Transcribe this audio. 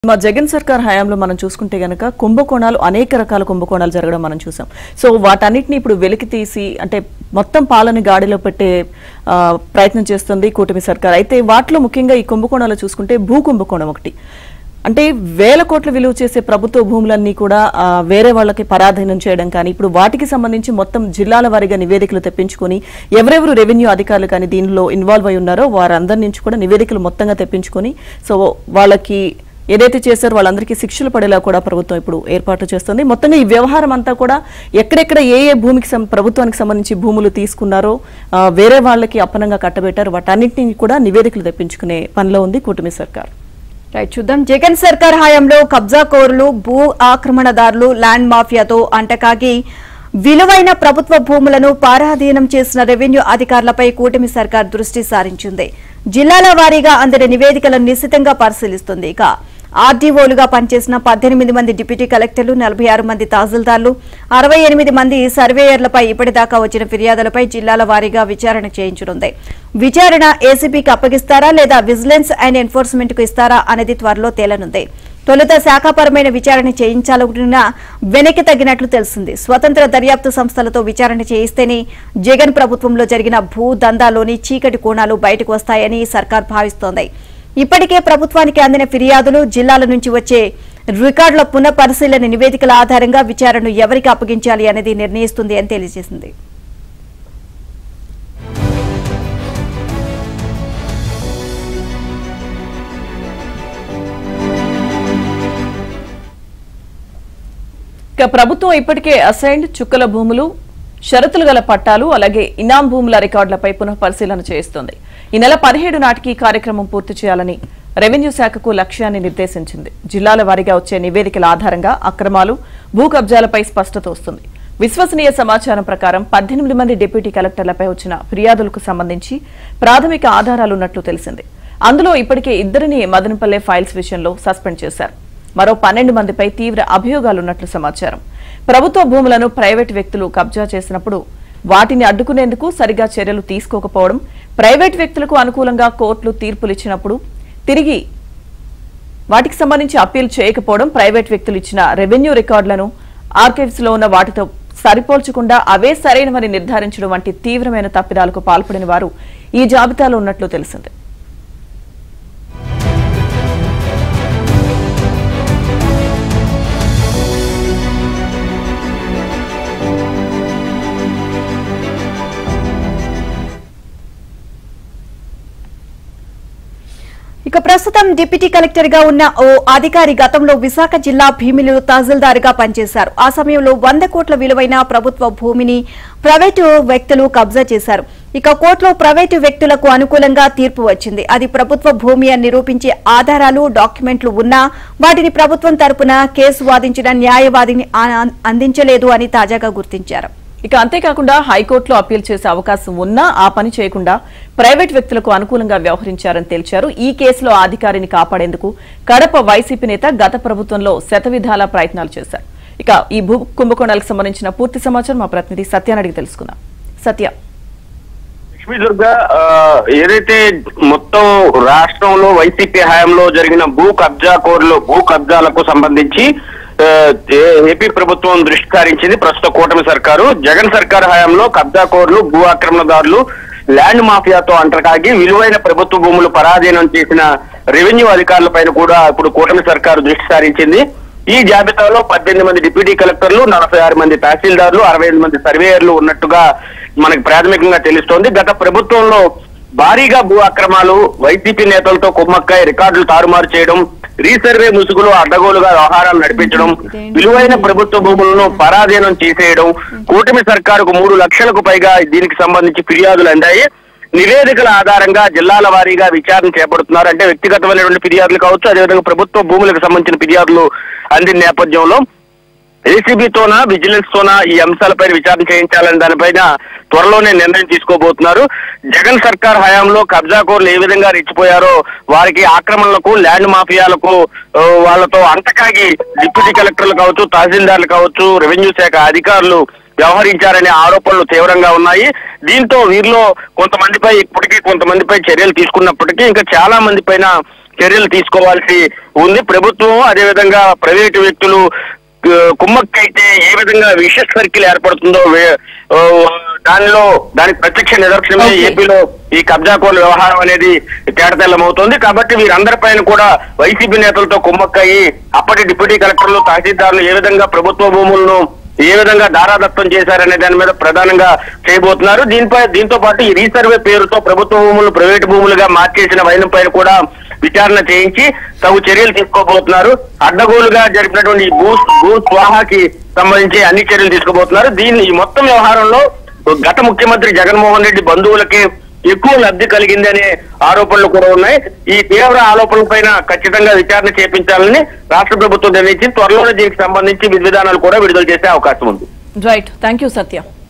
మా జగన్ సర్కార్ హయాంలో మనం చూసుకుంటే గనక కుంభకోణాలు అనేక రకాల కుంభకోణాలు జరగడం మనం చూసాం సో వాటన్నిటిని ఇప్పుడు వెలికి తీసి అంటే మొత్తం పాలన గాడిలో పెట్టే ఆ, ప్రయత్నం చేస్తుంది కూటమి సర్కార్ అయితే వాటిలో ముఖ్యంగా ఈ కుంభకోణాలు చూసుకుంటే భూ కుంభకోణం ఒకటి అంటే వేల కోట్ల విలువ చేసే ప్రభుత్వ భూములన్నీ కూడా ఆ, వేరే వాళ్ళకి పరాధీనం చేయడం కానీ ఇప్పుడు వాటికి సంబంధించి మొత్తం జిల్లాల వారీగా నివేదికలు తెప్పించుకొని ఎవరెవరు రెవెన్యూ అధికారులు కానీ దీనిలో ఇన్వాల్వ్ అయి ఉన్నారో వారందరి నుంచి కూడా నివేదికలు మొత్తంగా తెప్పించుకొని సో వాళ్ళకి ఏదైతే చేశారో వాళ్ళందరికీ శిక్షలు పడేలా కూడా ప్రభుత్వం ఇప్పుడు ఏర్పాట్లు చేస్తుంది మొత్తంగా ఈ వ్యవహారం అంతా కూడా ఎక్కడెక్కడ ఏ ఏ భూమికి సం- ప్రభుత్వానికి సంబంధించి భూములు తీసుకున్నారో ఆ, వేరే వాళ్ళకి అప్పనంగా కట్టబెట్టారు వాటన్నిటిని కూడా నివేదికలు తెప్పించుకునే పనిలో ఉంది కూటమి సర్కార్ రైట్ చూద్దాం జగన్ సర్కార్ హయాంలో కబ్జా కోరులు భూ ఆక్రమణదారులు ల్యాండ్ మాఫియాతో అంటకాగి విలువైన ప్రభుత్వ భూములను పారాధీనం చేసిన రెవెన్యూ అధికారులపై కూటమి సర్కార్ దృష్టి సారించింది జిల్లాల వారీగా అందిన నివేదికలను నిశితంగా పరిశీలిస్తుంది ఇక ఆర్డీఓలుగా పనిచేసిన పద్దెనిమిది మంది డిప్యూటీ కలెక్టర్లు నలభై ఆరు మంది తహసీల్దార్లు అరవై ఎనిమిది మంది సర్వేయర్లపై ఇప్పటిదాకా వచ్చిన ఫిర్యాదులపై జిల్లాల వారీగా విచారణ చేయించనుంది విచారణ ఏసీబీకి అప్పగిస్తారా లేదా విజిలెన్స్ అండ్ ఎన్ఫోర్స్మెంట్ కు ఇస్తారా అనేది త్వరలో తేలనుంది తొలుత శాఖాపరమైన విచారణ చేయించాలనుకున్నా వెనక్కి తగ్గినట్లు తెలిసింది స్వతంత్ర దర్యాప్తు సంస్థలతో విచారణ చేయిస్తేనే జగన్ ప్రభుత్వంలో జరిగిన భూ దందాలోని చీకటి కోణాలు బయటకు వస్తాయని సర్కార్ భావిస్తోంది ఇప్పటికే ప్రభుత్వానికి అందిన ఫిర్యాదులు జిల్లాల నుంచి వచ్చే రికార్డుల పునఃపరిశీలన నివేదికల ఆధారంగా విచారణను ఎవరికి అప్పగించాలి అనేది నిర్ణయిస్తుంది అని తెలియజేసింది ఇక ప్రభుత్వం ఇప్పటికే అసైన్డ్ చుక్కల భూములు షరతులు గల పట్టాలు అలాగే ఇనాం భూముల రికార్డులపై పునః పరిశీలన చేస్తోంది ఈ నెల పదిహేడు నాటికి ఈ కార్యక్రమం పూర్తి చేయాలని రెవెన్యూ శాఖకు లక్ష్యాన్ని నిర్దేశించింది జిల్లాల వారీగా వచ్చే నివేదికల ఆధారంగా అక్రమాలు భూ కబ్జాలపై స్పష్టత వస్తుంది విశ్వసనీయ సమాచారం ప్రకారం పద్దెనిమిది మంది డిప్యూటీ కలెక్టర్లపై వచ్చిన ఫిర్యాదులకు సంబంధించి ప్రాథమిక ఆధారాలున్నట్లు తెలిసింది అందులో ఇప్పటికే ఇద్దరిని మదనపల్లె ఫైల్స్ విషయంలో సస్పెండ్ చేశారు మరో పన్నెండు మందిపై తీవ్ర అభియోగాలున్నట్లు సమాచారం ప్రభుత్వ భూములను ప్రైవేటు వ్యక్తులు కబ్జా చేసినప్పుడు వాటిని అడ్డుకునేందుకు సరిగా చర్యలు తీసుకోకపోవడం ప్రైవేట్ వ్యక్తులకు అనుకూలంగా కోర్టులు తీర్పులు ఇచ్చినప్పుడు తిరిగి వాటికి సంబంధించి అప్పీల్ చేయకపోవడం ప్రైవేట్ వ్యక్తులు ఇచ్చిన రెవెన్యూ రికార్డులను ఆర్కైవ్స్ లో ఉన్న వాటితో సరిపోల్చకుండా అవే సరైనవని నిర్ధారించడం వంటి తీవ్రమైన తప్పిదాలకు పాల్పడిన వారు ఈ జాబితాలో ఉన్నట్లు తెలిసింది ఇక ప్రస్తుతం డిప్యూటీ కలెక్టర్ గా ఉన్న ఓ అధికారి గతంలో విశాఖ జిల్లా భీమిలి తహసీల్దార్గా పనిచేశారు ఆ సమయంలో వంద కోట్ల విలువైన ప్రభుత్వ భూమిని ప్రైవేటు వ్యక్తులు కబ్జా చేశారు ఇక కోర్టులో ప్రైవేటు వ్యక్తులకు అనుకూలంగా తీర్పు వచ్చింది అది ప్రభుత్వ భూమి అని నిరూపించే ఆధారాలు డాక్యుమెంట్లు ఉన్నా వాటిని ప్రభుత్వం తరపున కేసు వాదించిన న్యాయవాదిని ఆ- అందించలేదు అని తాజాగా గుర్తించారు ఇక అంతేకాకుండా హైకోర్టులో అప్పీల్ చేసే అవకాశం ఉన్నా ఆ పని చేయకుండా ప్రైవేట్ వ్యక్తులకు అనుకూలంగా వ్యవహరించారని తేల్చారు ఈ కేసులో ఆ అధికారిని కాపాడేందుకు కడప వైసీపీ నేత గత ప్రభుత్వంలో శతవిధాల ప్రయత్నాలు చేశారు ఇక ఈ భూ కుంభకోణాలకు సంబంధించిన పూర్తి సమాచారం మా ప్రతినిధి సత్యాన్ని అడిగి తెలుసుకుందాం సత్య లక్ష్మీ దుర్గా ఆ, ఏదైతే మొత్తం రాష్ట్రంలో వైసీపీ హయాంలో జరిగిన భూ కబ్జా కోర్లు భూ కబ్జాలకు సంబంధించి ఆ, ఏ- ఏపీ ప్రభుత్వం దృష్టి సారించింది ప్రస్తుత కూటమి సర్కారు జగన్ సర్కార్ హయాంలో కబ్జా కోర్లు భూ ఆక్రమణదారులు ల్యాండ్ మాఫియాతో అంటకాగి విలువైన ప్రభుత్వ భూములు పరాధీనం చేసిన రెవెన్యూ అధికారులపైన కూడా ఇప్పుడు కూటమి సర్కారు దృష్టి సారించింది ఈ జాబితాలో పద్దెనిమిది మంది డిప్యూటీ కలెక్టర్లు నలభై ఆరు మంది తహసీల్దార్లు అరవై ఐదు మంది సర్వేయర్లు ఉన్నట్టుగా మనకు ప్రాథమికంగా తెలుస్తోంది గత ప్రభుత్వంలో భారీగా భూ అక్రమాలు వైసీపీ నేతలతో కుమ్మక్కాయ రికార్డులు తారుమారు చేయడం రీసర్వే ముసుగులో అడ్డగోలుగా వ్యవహారాలు నడిపించడం విలువైన ప్రభుత్వ భూములను పరాధీనం చేసేయడం కూటమి సర్కారుకు మూడు లక్షలకు పైగా దీనికి సంబంధించి ఫిర్యాదులు అందాయి నివేదికల ఆధారంగా జిల్లాల వారీగా విచారణ చేపడుతున్నారు అంటే వ్యక్తిగతమైనటువంటి ఫిర్యాదులు కావచ్చు అదేవిధంగా ప్రభుత్వ భూములకు సంబంధించిన ఫిర్యాదులు అందిన నేపథ్యంలో ఏసీబీతోనా విజిలెన్స్ తోనా ఈ అంశాలపైన విచారణ చేయించాలని దానిపైన త్వరలోనే నిర్ణయం తీసుకోబోతున్నారు జగన్ సర్కార్ హయాంలో కబ్జాకోర్లు ఏ విధంగా రెచ్చిపోయారో వారికి ఆక్రమణలకు ల్యాండ్ మాఫియాలకు ఆ, వాళ్ళతో అంటకాగి డిప్యూటీ కలెక్టర్లు కావచ్చు తహసీల్దార్లు కావచ్చు రెవెన్యూ శాఖ అధికారులు వ్యవహరించారనే ఆరోపణలు తీవ్రంగా ఉన్నాయి దీంతో వీరిలో కొంతమందిపై ఇప్పటికీ కొంతమందిపై చర్యలు తీసుకున్నప్పటికీ ఇంకా చాలా మంది పైన చర్యలు తీసుకోవాల్సి ఉంది ప్రభుత్వం అదేవిధంగా ప్రైవేటు వ్యక్తులు ఆ, కుమ్మక్కైతే ఏ విధంగా విష సర్కిల్ ఏర్పడుతుందో వే- ఆ, దానిలో దానికి ప్రత్యక్ష నిదర్శనమే Okay. ఏపీలో ఈ కబ్జా కోర్ల వ్యవహారం అనేది తేటతెల్లమవుతోంది కాబట్టి వీరందరిపైన కూడా వైసీపీ నేతలతో కుమ్మక్కయ్యి అప్పటి డిప్యూటీ కలెక్టర్లు తహసీల్దార్లు ఏ విధంగా ప్రభుత్వ భూములను ఏ విధంగా దారాదత్తం చేశారనే దాని మీద ప్రధానంగా చేయబోతున్నారు దీనిపై దీంతో పాటు ఈ రీసర్వే పేరుతో ప్రభుత్వ భూములు ప్రైవేటు భూములుగా మార్చేసిన వైనం పైన కూడా విచారణ చేయించి తగు చర్యలు తీసుకోబోతున్నారు అడ్డగోలుగా జరిపినటువంటి ఈ భూ భూ స్వాహాకి సంబంధించి అన్ని చర్యలు తీసుకోబోతున్నారు దీన్ని ఈ మొత్తం వ్యవహారంలో గత ముఖ్యమంత్రి జగన్మోహన్ రెడ్డి బంధువులకే ఎక్కువ లబ్ధి కలిగిందనే ఆరోపణలు కూడా ఉన్నాయి ఈ తీవ్ర ఆరోపణల పైన ఖచ్చితంగా విచారణ చేపించాలని రాష్ట్ర ప్రభుత్వం నిర్ణయించి త్వరలోనే దీనికి సంబంధించి విధి విధానాలు కూడా విడుదల చేసే అవకాశం ఉంది రైట్ థ్యాంక్ యూ సత్య